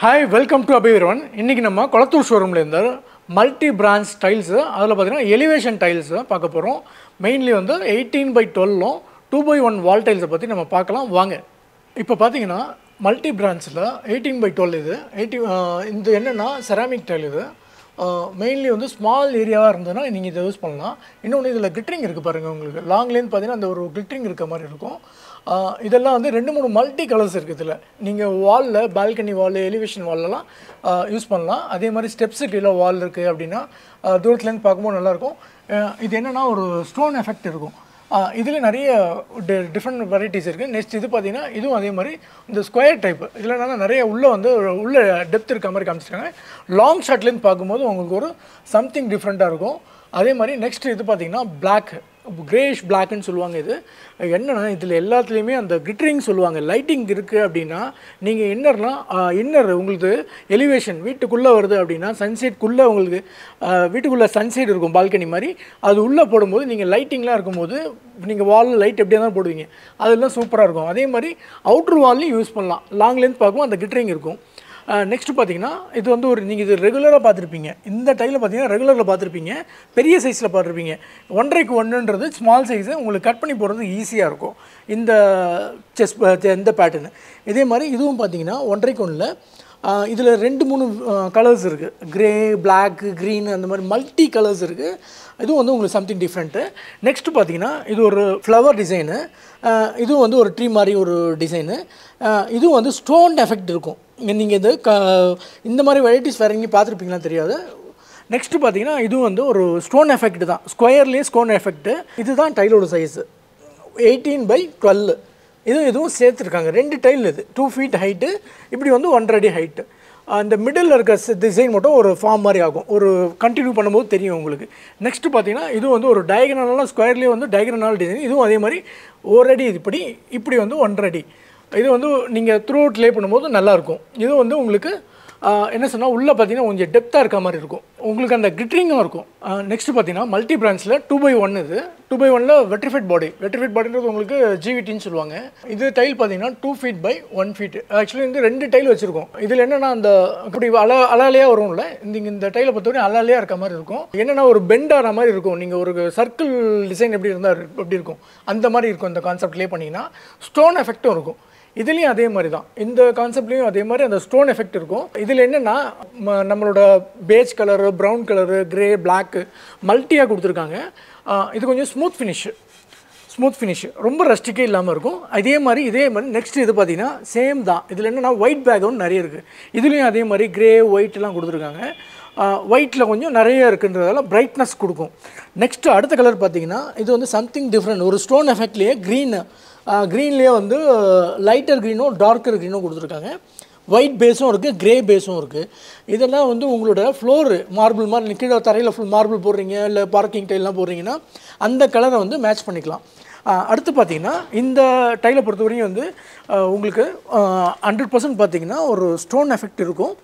hi welcome to அபிவீரவன் இன்றைக்கி நம்ம கொளத்தூர் ஷோரூம்லேருந்து மல்டி பிரான்ச் டைல்ஸு அதில் பார்த்தீங்கன்னா எலிவேஷன் டைல்ஸு பார்க்க போகிறோம் மெயின்லி வந்து எயிட்டீன் பை டுவெல்லும் டூ பை ஒன் வால் டைல்ஸை பற்றி நம்ம பார்க்கலாம் வாங்க இப்போ பார்த்தீங்கன்னா மல்டி பிரான்ச்சில் எயிட்டீன் பை டுவெல் இது எயிட்டி இந்த என்னென்னா செராமிக் டைல் இது மெயின்லி வந்து ஸ்மால் ஏரியாவாக இருந்ததுன்னா நீங்கள் இதை யூஸ் பண்ணலாம் இன்னொன்று இதில் கிளிட்டரிங் இருக்குது பாருங்கள் உங்களுக்கு லாங்லேருந்து பார்த்தீங்கன்னா அந்த ஒரு கிளிட்டரிங் இருக்க மாதிரி இருக்கும் ஆஹ் இதெல்லாம் வந்து ரெண்டு மூணு மல்டி கலர்ஸ் இருக்குது இதில் நீங்கள் வாலில் பால்கனி வால் எலிவேஷன் வால்லலாம் யூஸ் பண்ணலாம் அதே மாதிரி ஸ்டெப்ஸு கீழே வால் இருக்குது அப்படின்னா ஆஹ் தூரத்துலேருந்து பார்க்கும்போது நல்லாயிருக்கும் ஆஹ் இது என்னென்னா ஒரு ஸ்டோன் எஃபெக்ட் இருக்கும் இதில் நிறைய டிஃப்ரெண்ட் வெரைட்டிஸ் இருக்குது நெக்ஸ்ட் இது பார்த்தீங்கன்னா இதுவும் அதே மாதிரி இந்த ஸ்கொயர் டைப் இதில் என்னன்னா நிறைய உள்ளே வந்து உள்ள டெப்த் இருக்க மாதிரி காமிச்சிருக்காங்க லாங் ஷாட்லேருந்து பார்க்கும்போது உங்களுக்கு ஒரு சம்திங் டிஃப்ரெண்ட்டாக இருக்கும் அதே மாதிரி நெக்ஸ்ட் இது பார்த்தீங்கன்னா பிளாக் கிரேஷ் பிளாக்னு சொல்லுவாங்க இது என்னென்னா இதில் எல்லாத்துலேயுமே அந்த கிளிட்டரிங் சொல்லுவாங்க லைட்டிங் இருக்குது அப்படின்னா நீங்கள் இன்னர்லாம் இன்னர் உங்களுக்கு எலிவேஷன் வீட்டுக்குள்ளே வருது அப்படின்னா சன்செட்குள்ளே உங்களுக்கு வீட்டுக்குள்ளே சன்செட் இருக்கும் பால்கனி மாதிரி அது உள்ளே போடும்போது நீங்கள் லைட்டிங்லாம் இருக்கும்போது நீங்கள் வாலில் லைட் எப்படியா தான் போடுவீங்க அதெல்லாம் சூப்பராக இருக்கும் அதே மாதிரி அவுட்ரு வால்லையும் யூஸ் பண்ணலாம் லாங்லேருந்து பார்க்கும்போது அந்த கிளிட்டரிங் இருக்கும் நெக்ஸ்ட் பார்த்தீங்கன்னா இது வந்து ஒரு நீங்கள் இது ரெகுலராக பார்த்துருப்பீங்க இந்த டைலில் பார்த்தீங்கன்னா ரெகுலரில் பார்த்துருப்பீங்க பெரிய சைஸில் பார்த்துருப்பீங்க ஒன்றரைக்கு ஒன்றுன்றது ஸ்மால் சைஸு உங்களுக்கு கட் பண்ணி போடுறது ஈஸியாக இருக்கும் இந்த செஸ் இந்த பேட்டர்னு இதே மாதிரி இதுவும் பார்த்தீங்கன்னா ஒன்றரைக்கு ஒன்றில் இதில் ரெண்டு மூணு கலர்ஸ் இருக்குது க்ரே பிளாக் க்ரீன் அந்த மாதிரி மல்டி கலர்ஸ் இருக்குது இதுவும் வந்து உங்களுக்கு சம்திங் டிஃப்ரெண்ட்டு நெக்ஸ்ட் பார்த்தீங்கன்னா இது ஒரு ஃப்ளவர் டிசைனு இதுவும் வந்து ஒரு ட்ரீ மாதிரி ஒரு டிசைனு இதுவும் வந்து ஸ்டோன் எஃபெக்ட் இருக்கும் நீங்கள் இது க இந்த மாதிரி வெரைட்டிஸ் வேறு எங்கேயும் பார்த்துருப்பீங்களா தெரியாது நெக்ஸ்ட்டு பார்த்தீங்கன்னா இதுவும் வந்து ஒரு ஸ்டோன் எஃபெக்ட் தான் ஸ்கொயர்லேயே ஸ்டோன் எஃபெக்ட்டு இதுதான் டைலோட சைஸு எயிட்டீன் பை டுவெல் இதுவும் இதுவும் சேர்த்துருக்காங்க ரெண்டு டைல் இது டூ ஃபீட் ஹைட்டு இப்படி வந்து ஒன்றரை அடி ஹைட்டு அந்த மிடில் இருக்க டிசைன் மட்டும் ஒரு ஃபார்ம் மாதிரி ஆகும் ஒரு கண்டினியூ பண்ணும்போது தெரியும் உங்களுக்கு நெக்ஸ்ட்டு பார்த்தீங்கன்னா இது வந்து ஒரு டயகனலாக ஸ்கொயர்லேயே வந்து டயகனல் டிசைன் இதுவும் அதே மாதிரி ஒரு அடி இப்படி இப்படி வந்து ஒன்றரை அடி இது வந்து நீங்கள் த்ரூ அவுட் லே பண்ணும்போது நல்லாயிருக்கும் இது வந்து உங்களுக்கு என்ன சொன்னால் உள்ளே பார்த்தீங்கன்னா கொஞ்சம் டெப்த்தாக இருக்க மாதிரி இருக்கும் உங்களுக்கு அந்த கிட்ரிங்கும் இருக்கும் நெக்ஸ்ட் பார்த்தீங்கன்னா மல்டி பிரான்ச்சில் டூ பை ஒன் இது டூ பை ஒனில் வெட்ரிஃபைட் பாடி வெட்ரிஃபைட் பாடின்றது உங்களுக்கு ஜிவிடின்னு சொல்லுவாங்க இது டைல் பார்த்தீங்கன்னா two feet by one feet actually வந்து ரெண்டு டைல் வச்சுருக்கோம் இதில் என்னென்னா அந்த இப்படி அல அலாலையாக வரும்ல இந்த இந்த டைலை பொறுத்தவரை அலாலையாக இருக்க மாதிரி இருக்கும் என்னென்னா ஒரு பெண்ட் ஆன மாதிரி இருக்கும் நீங்கள் ஒரு சர்க்கிள் டிசைன் எப்படி இருந்தால் எப்படி இருக்கும் அந்த மாதிரி இருக்கும் இந்த கான்செப்ட்லேயே பண்ணிங்கன்னா ஸ்டோன் எஃபெக்ட்டும் இருக்கும் இதுலேயும் அதே மாதிரி தான் இந்த கான்செப்ட்லேயும் அதே மாதிரி அந்த ஸ்டோன் எஃபெக்ட் இருக்கும் இதில் என்னென்னா நம்மளோட beige colour brown colour grey black மல்ட்டியாக கொடுத்துருக்காங்க இது கொஞ்சம் ஸ்மூத் ஃபினிஷ் ஸ்மூத் ஃபினிஷ் ரொம்ப ரஸ்டிக்கே இல்லாமல் இருக்கும் அதே மாதிரி இதே மாதிரி நெக்ஸ்ட் இது பார்த்தீங்கன்னா சேம் தான் இதில் என்னென்னா ஒயிட் பேக்ரவுண்ட் நிறைய இருக்குது இதுலேயும் அதே மாதிரி கிரே ஒயிட்லாம் கொடுத்துருக்காங்க ஒயிட்டில் கொஞ்சம் நிறைய இருக்குன்றதால பிரைட்னஸ் கொடுக்கும் நெக்ஸ்ட் அடுத்த கலர் பார்த்தீங்கன்னா இது வந்து சம்திங் டிஃப்ரெண்ட் ஒரு ஸ்டோன் எஃபெக்ட்லேயே க்ரீன் க்ரீன்லேயே வந்து லைட்டர் க்ரீனும் டார்க்கர் க்ரீனும் கொடுத்துருக்காங்க ஒயிட் பேஸும் இருக்குது க்ரே பேஸும் இருக்குது இதெல்லாம் வந்து உங்களோட ஃப்ளோரு மார்பிள் மாதிரி கீழே தரையில் ஃபுல் மார்பிள் போடுறீங்க இல்லை பார்க்கிங் டைல்லாம் போடுறீங்கன்னா அந்த கலரை வந்து மேட்ச் பண்ணிக்கலாம் அடுத்து பார்த்தீங்கன்னா இந்த டைலை பொறுத்தவரையும் வந்து உங்களுக்கு ஹண்ட்ரட் பர்சன்ட் பார்த்தீங்கன்னா ஒரு ஸ்டோன் எஃபெக்ட் இருக்கும்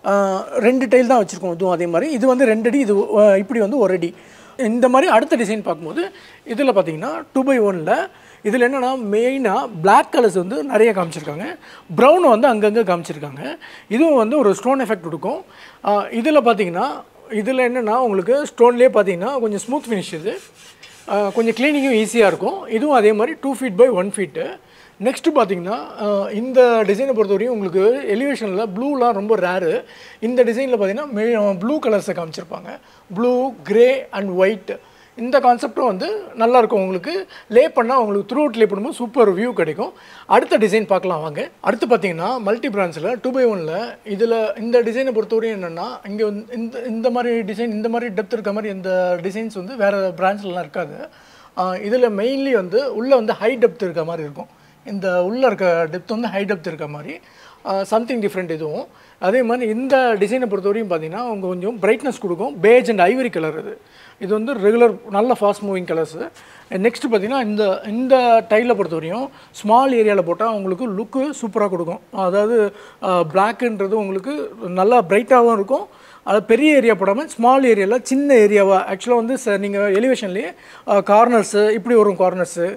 ரெண்டு டைல் தான் வச்சுருக்கோம் இதுவும் அதே மாதிரி இது வந்து ரெண்டு அடி இது இப்படி வந்து ஒரு அடி இந்த மாதிரி அடுத்த டிசைன் பார்க்கும்போது இதில் பார்த்தீங்கன்னா டூ பை ஒனில் இதில் என்னென்னா மெயினாக பிளாக் கலர்ஸ் வந்து நிறைய காமிச்சிருக்காங்க ப்ரௌனை வந்து அங்கங்கே காமிச்சிருக்காங்க இதுவும் வந்து ஒரு ஸ்டோன் எஃபெக்ட் கொடுக்கும் இதில் பார்த்தீங்கன்னா இதில் என்னென்னா உங்களுக்கு ஸ்டோன்லேயே பார்த்தீங்கன்னா கொஞ்சம் ஸ்மூத் ஃபினிஷ் இது கொஞ்சம் க்ளீனிங்கும் ஈஸியாக இருக்கும் இதுவும் அதே மாதிரி two feet by one feet next பார்த்தீங்கன்னா இந்த டிசைனை பொறுத்தவரையும் உங்களுக்கு எலிவேஷனில் ப்ளூலாம் ரொம்ப ரேரு இந்த டிசைனில் பார்த்தீங்கன்னா மே ப்ளூ கலர்ஸை காமிச்சிருப்பாங்க ப்ளூ க்ரே அண்ட் ஒயிட் இந்த கான்செப்டும் வந்து நல்லாயிருக்கும் உங்களுக்கு லே பண்ணால் உங்களுக்கு த்ரூ அவுட் லே பண்ணும்போது சூப்பர் வியூ கிடைக்கும் அடுத்த டிசைன் பார்க்கலாம் வாங்க அடுத்து பார்த்தீங்கன்னா மல்டி பிரான்ச்சில் டூ பை ஒனில் இதில் இந்த டிசைனை பொறுத்தவரையும் என்னென்னா இங்கே வந்து இந்த இந்த மாதிரி டிசைன் இந்த மாதிரி டெப்த் இருக்க மாதிரி இந்த டிசைன்ஸ் வந்து வேறு பிரான்ச்லலாம் இருக்காது இதில் மெயின்லி வந்து உள்ளே வந்து ஹை டெப்த் இருக்க மாதிரி இருக்கும் இந்த உள்ளே இருக்க டெப்த் வந்து ஹை டெப்த் இருக்க மாதிரி சம்திங் டிஃப்ரெண்ட் இதுவும் அதே மாதிரி இந்த டிசைனை பொறுத்தவரையும் பார்த்தீங்கன்னா அவங்க கொஞ்சம் பிரைட்னஸ் கொடுக்கும் பேஜ் அண்ட் ஐவரி கலர் இது இது வந்து ரெகுலர் நல்ல ஃபாஸ்ட் மூவிங் கலர்ஸு நெக்ஸ்ட் பார்த்தீங்கன்னா இந்த இந்த டைலை பொறுத்தவரையும் ஸ்மால் ஏரியாவில் போட்டால் உங்களுக்கு லுக்கு சூப்பராக கொடுக்கும் அதாவது பிளாக்குன்றது உங்களுக்கு நல்லா பிரைட்டாகவும் இருக்கும் அது பெரிய ஏரியா போடாமல் ஸ்மால் ஏரியாவில் சின்ன ஏரியாவாக ஆக்சுவலாக வந்து ச நீங்கள் எலிவேஷன்லேயே கார்னர்ஸு இப்படி வரும் கார்னர்ஸு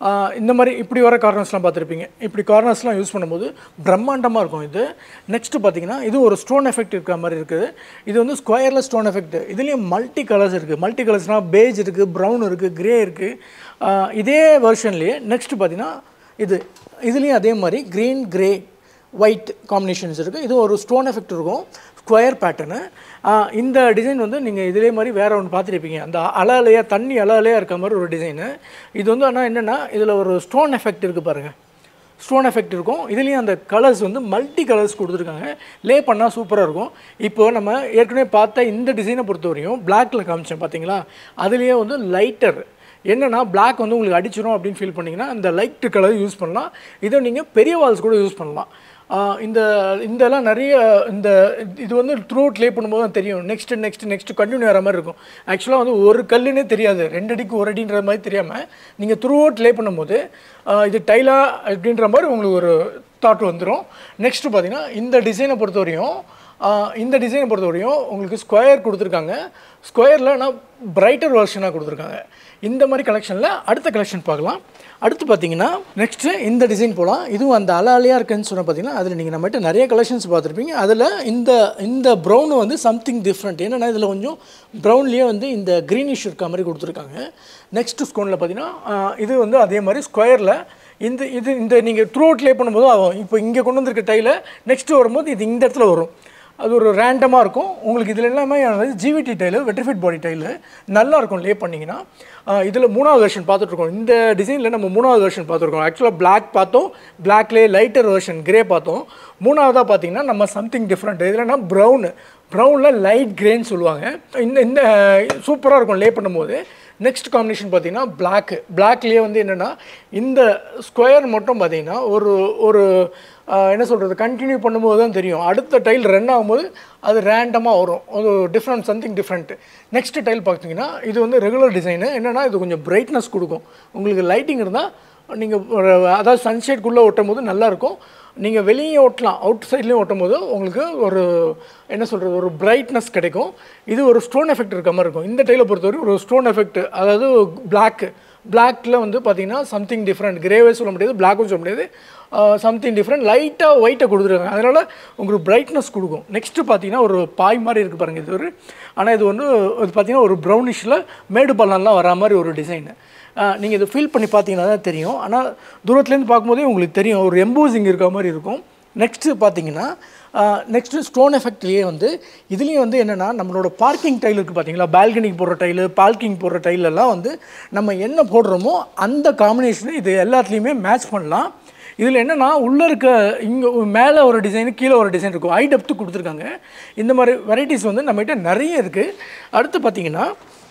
ஆஹ் இந்த மாதிரி இப்படி வர கார்னர்ஸ்லாம் பார்த்துருப்பீங்க இப்படி கார்னர்ஸ்லாம் யூஸ் பண்ணும்போது பிரம்மாண்டமாக இருக்கும் இது நெக்ஸ்ட்டு பார்த்தீங்கன்னா இது ஒரு ஸ்டோன் எஃபெக்ட் இருக்கிற மாதிரி இருக்குது இது வந்து ஸ்கொயரில் ஸ்டோன் எஃபெக்ட் இதுலேயும் மல்டி கலர்ஸ் இருக்குது மல்டி கலர்ஸ்னால் பேஜ் இருக்குது ப்ரௌன் இருக்குது க்ரே இருக்குது இதே வெர்ஷன்லேயே நெக்ஸ்ட்டு பார்த்தீங்கன்னா இது இதுலேயும் அதே மாதிரி க்ரீன் க்ரே ஒயிட் காம்பினேஷன்ஸ் இருக்குது இது ஒரு ஸ்டோன் எஃபெக்ட் இருக்கும் ஸ்கொயர் பேட்டர்னு இந்த டிசைன் வந்து நீங்கள் இதே மாதிரி வேறு ஒன்று பார்த்துருப்பீங்க அந்த அலை அலையாக தண்ணி அலை அலையாக இருக்க மாதிரி ஒரு டிசைனு இது வந்து ஆனால் என்னென்னா இதில் ஒரு ஸ்டோன் எஃபெக்ட் இருக்குது பாருங்கள் ஸ்டோன் எஃபெக்ட் இருக்கும் இதுலேயும் அந்த கலர்ஸ் வந்து மல்டி கலர்ஸ் கொடுத்துருக்காங்க லே பண்ணால் சூப்பராக இருக்கும் இப்போ நம்ம ஏற்கனவே பார்த்த இந்த டிசைனை பொறுத்தவரையும் பிளாக்ல காமிச்சேன் பார்த்தீங்களா அதுலேயே வந்து லைட்டர் என்னன்னா Black வந்து உங்களுக்கு அடிச்சிடும் அப்படின்னு ஃபீல் பண்ணிங்கன்னா இந்த லைட் கலர் யூஸ் பண்ணலாம் இதை நீங்கள் பெரிய வால்ஸ் கூட யூஸ் பண்ணலாம் ஆஹ் இந்த இதெல்லாம் நிறைய இந்த இது வந்து த்ரூ லே பண்ணும்போது தான் தெரியும் நெக்ஸ்ட் நெக்ஸ்ட் நெக்ஸ்ட் கண்டினியூ ஆகிற மாதிரி இருக்கும் ஆக்சுவலாக வந்து ஒரு கல்லுன்னே தெரியாது ரெண்டு அடிக்கு ஒரு அடின்ற மாதிரி தெரியாமல் நீங்கள் த்ரூ லே பண்ணும்போது ஆஹ் இது டைலா அப்படின்ற மாதிரி உங்களுக்கு ஒரு தாட் வந்துடும் நெக்ஸ்ட் பார்த்தீங்கன்னா இந்த டிசைனை பொறுத்தவரையும் ஆஹ் இந்த டிசைனை பொறுத்தவரையும் உங்களுக்கு ஸ்கொயர் கொடுத்துருக்காங்க ஸ்கொயரில் ஆனால் பிரைட்டர் வெர்ஷனாக கொடுத்துருக்காங்க இந்த மாதிரி கலெக்ஷனில் அடுத்த கலெக்ஷன் பார்க்கலாம் அடுத்து பார்த்தீங்கன்னா நெக்ஸ்ட்டு இந்த டிசைன் போகலாம் இதுவும் அந்த அல அலையாக இருக்குன்னு சொன்ன பார்த்தீங்கன்னா அதில் நீங்கள் நம்மகிட்ட நிறைய கலெக்ஷன்ஸ் பார்த்துருப்பீங்க அதில் இந்த இந்த ப்ரௌன் வந்து சம்திங் டிஃப்ரெண்ட் என்னென்னா இதில் கொஞ்சம் ப்ரௌன்லேயே வந்து இந்த க்ரீனிஷ் இருக்க மாதிரி கொடுத்துருக்காங்க நெக்ஸ்ட் ஸ்கோனில் பார்த்தீங்கன்னா ஆஹ் இது வந்து அதே மாதிரி ஸ்கொயரில் இந்த இது இந்த நீங்கள் த்ரூ அவுட் லே பண்ணும்போது ஆகும் இப்போ இங்கே கொண்டு வந்திருக்க டைல நெக்ஸ்ட்டு வரும்போது இது இந்த இடத்துல வரும் அது ஒரு ரேண்டமாக இருக்கும் உங்களுக்கு இதில் எல்லாமே ஜிவிடி டைலு வெட்ரிஃபிட் பாடி டைலு நல்லா இருக்கும் லே பண்ணிங்கன்னா இதில் மூணாவது வெர்ஷன் பார்த்துட்ருக்கோம் இந்த டிசைனில் நம்ம மூணாவது வெர்ஷன் பார்த்துருக்கோம் ஆக்சுவலாக Black பார்த்தோம் பிளாக்லேயே லைட்டர் வெர்ஷன் கிரே பார்த்தோம் மூணாவதாக பார்த்தீங்கன்னா நம்ம சம்திங் டிஃப்ரெண்ட் இதுலனா ப்ரௌனு ப்ரௌனில் லைட் கிரேன்னு சொல்லுவாங்க இந்த இந்த சூப்பராக இருக்கும் லே பண்ணும்போது நெக்ஸ்ட் காம்பினேஷன் பார்த்தீங்கன்னா பிளாக்கு பிளாக்லேயே வந்து என்னென்னா இந்த ஸ்கொயர் மட்டும் பார்த்தீங்கன்னா ஒரு ஒரு ஆஹ், என்ன சொல்கிறது கண்டினியூ பண்ணும்போது தான் தெரியும் அடுத்த டைல் ரன் ஆகும்போது அது ரேண்டமாக வரும் அது different something different next tile பார்த்தீங்கன்னா இது வந்து ரெகுலர் டிசைனு என்னென்னா இது கொஞ்சம் பிரைட்னஸ் கொடுக்கும் உங்களுக்கு லைட்டிங் இருந்தால் நீங்கள் அதாவது சன்ஷேட்குள்ளே ஒட்டும் போது நல்லாயிருக்கும் நீங்கள் வெளியே ஓட்டலாம் அவுட் சைட்லேயும் ஓட்டும் போது உங்களுக்கு ஒரு என்ன சொல்கிறது ஒரு பிரைட்னஸ் கிடைக்கும் இது ஒரு ஸ்டோன் எஃபெக்ட் இருக்க மாதிரி இருக்கும் இந்த டைலை பொறுத்தவரை ஒரு ஸ்டோன் எஃபெக்ட் அதாவது பிளாக் பிளாக்ல வந்து பார்த்தீங்கன்னா சம்திங் டிஃப்ரெண்ட் கிரேவே சொல்ல முடியாது பிளாக்கும் சொல்ல முடியாது சம்திங் டிஃப்ரெண்ட் லைட்டாக ஒயிட்டை கொடுத்துருக்காங்க அதனால் உங்களுக்கு பிரைட்னஸ் கொடுக்கும் நெக்ஸ்ட்டு பார்த்தீங்கன்னா ஒரு பாய் மாதிரி இருக்குது பாருங்கள் இது ஒரு ஆனால் இது வந்து இது பார்த்தீங்கன்னா ஒரு ப்ரௌனிஷில் மேடு பள்ளம்லாம் வரா மாதிரி ஒரு டிசைனு நீங்கள் இதை ஃபீல் பண்ணி பார்த்தீங்கன்னா தான் தெரியும் ஆனால் தூரத்துலேருந்து பார்க்கும்போதே உங்களுக்கு தெரியும் ஒரு எம்போசிங் இருக்க மாதிரி இருக்கும் நெக்ஸ்ட்டு பார்த்தீங்கன்னா நெக்ஸ்ட்டு ஸ்டோன் எஃபெக்ட்லேயே வந்து இதுலேயும் வந்து என்னென்னா நம்மளோட பார்க்கிங் டைல் இருக்குது பார்த்தீங்களா பால்கனிக்கு போடுற டைலு பார்க்கிங் போடுற டைல் எல்லாம் வந்து நம்ம என்ன போடுறோமோ அந்த காம்பினேஷன் இது எல்லாத்துலேயுமே மேட்ச் பண்ணலாம் இதில் என்னென்னா உள்ளே இருக்க இங்கே மேலே ஒரு டிசைனு கீழே ஒரு டிசைன் இருக்கும் ஐ டெப்த்து கொடுத்துருக்காங்க இந்த மாதிரி வெரைட்டிஸ் வந்து நம்மகிட்ட நிறைய இருக்குது அடுத்து பார்த்தீங்கன்னா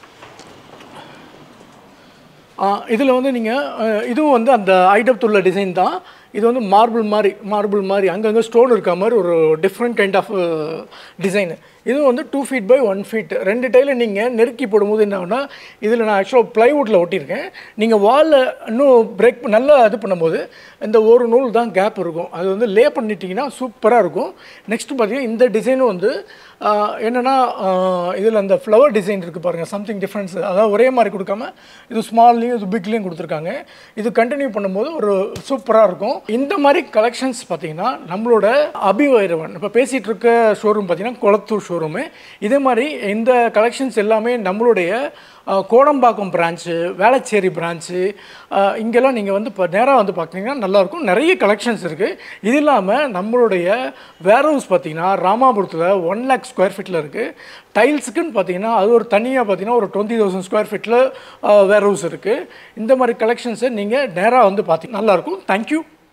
இதில் வந்து நீங்கள் இதுவும் வந்து அந்த ஐடப்த் உள்ள டிசைன் தான் இது வந்து மார்பிள் மாதிரி மார்பிள் மாதிரி அங்கங்கே ஸ்டோன் இருக்க மாதிரி ஒரு டிஃப்ரெண்ட் கைண்ட் ஆஃப் டிசைனு இது வந்து two feet by one feet ரெண்டு டைல நீங்கள் நெருக்கி போடும்போது என்ன ஆகுனா இதில் நான் ஆக்சுவலாக ப்ளைவுட்டில் ஒட்டியிருக்கேன் நீங்கள் வாலில் இன்னும் பிரேக் நல்லா இது பண்ணும்போது இந்த ஒரு நூல் தான் கேப் இருக்கும் அது வந்து லே பண்ணிட்டீங்கன்னா சூப்பராக இருக்கும் நெக்ஸ்ட் பார்த்தீங்கன்னா இந்த டிசைனும் வந்து ஆஹ், என்னன்னா இதில் அந்த ஃப்ளவர் டிசைன் இருக்குது பாருங்கள் சம்திங் டிஃப்ரென்ஸ் அதாவது ஒரே மாதிரி கொடுக்காம இது ஸ்மால்லையும் இது பிக்லேயும் கொடுத்துருக்காங்க இது கண்டினியூ பண்ணும்போது ஒரு சூப்பராக இருக்கும் இந்த மாதிரி கலெக்ஷன்ஸ் பார்த்தீங்கன்னா நம்மளோட அபிவைரவன் இப்போ பேசிகிட்டு இருக்க ஷோரூம் பார்த்தீங்கன்னா குளத்தூர் ஷோரூமு இதே மாதிரி இந்த கலெக்ஷன்ஸ் எல்லாமே நம்மளுடைய அஹ், கோடம்பாக்கம் பிரான்ச்சு வேளச்சேரி பிரான்ச்சு இங்கெல்லாம் நீங்கள் வந்து இப்போ நேராக வந்து பார்த்தீங்கன்னா நல்லாயிருக்கும் நிறைய கலெக்ஷன்ஸ் இருக்குது இது இல்லாமல் நம்மளுடைய வேர் ஹவுஸ் பார்த்தீங்கன்னா ராமாபுரத்தில் ஒன் லேக் ஸ்கொயர் ஃபீட்டில் இருக்குது டைல்ஸுக்குன்னு பார்த்தீங்கன்னா அது ஒரு தனியாக பார்த்தீங்கன்னா ஒரு டுவெண்ட்டி தௌசண்ட் ஸ்கொயர் ஃபீட்டில் வேர் ஹவுஸ் இருக்குது இந்த மாதிரி கலெக்ஷன்ஸை நீங்கள் நேராக வந்து பார்த்தீங்கன்னா நல்லாயிருக்கும் தேங்க்யூ